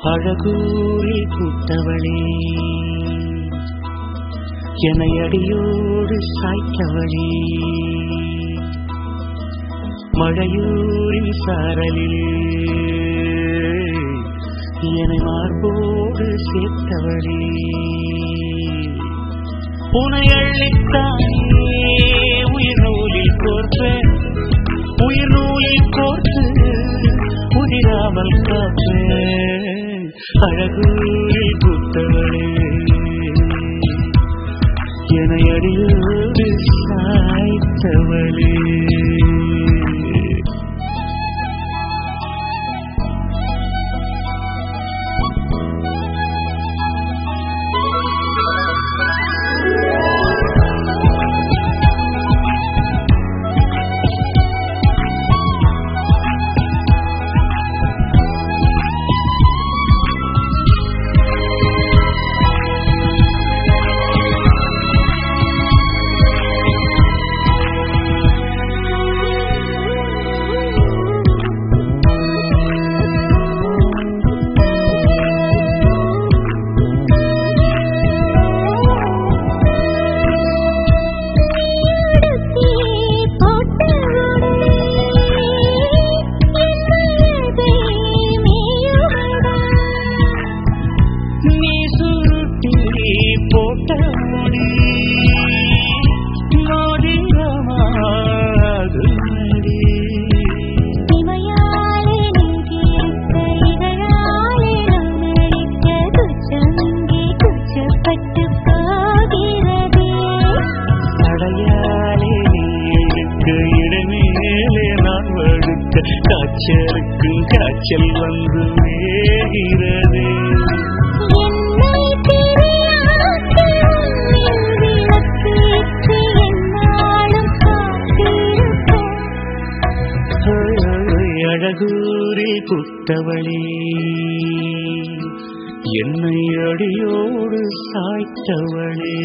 அழகூரில் பூத்தவளே என்னை அடியோடு சாய்த்தவளே மழையூரின் சாரலில் என்னை மார்போடு சேர்த்தவளே உனை அள்ளித்தானே உயிர் நூலில் கோர்ப்பேன் உயிர் நூலில் கோர்த்து உதிராமல் காப்பேன் அழகூரில் புத்தவளே என அடியோடு சாய்த்தவளே நீ சுருட்டி போட்ட முடி மோதிரமாது மடி தடையாலே நீ இழுக்க இடமேலே நான் வழுக்க காய்ச்சலுக்கு காய்ச்சல் வந்து வேகிறது அழகூரில் புத்தவளே என்னை அடியோடு சாய்த்தவளே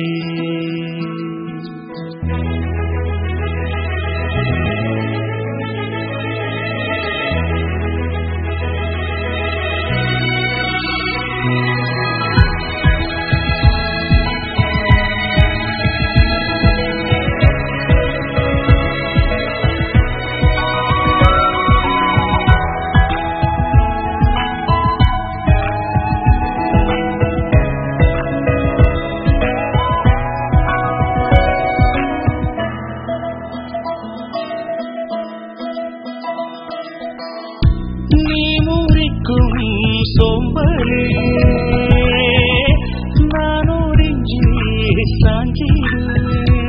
நீ முறிக்கும் சோம்பலே நான் ஒடிஞ்சி சாஞ்சிடுவேன்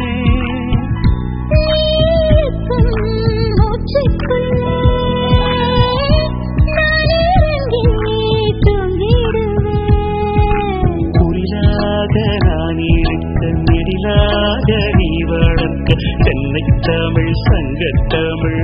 புரிலாக நான் இருக்க நெடிலாக நீ வளர்க்க தென்னை தமிழ் சங்கத்தமிழ்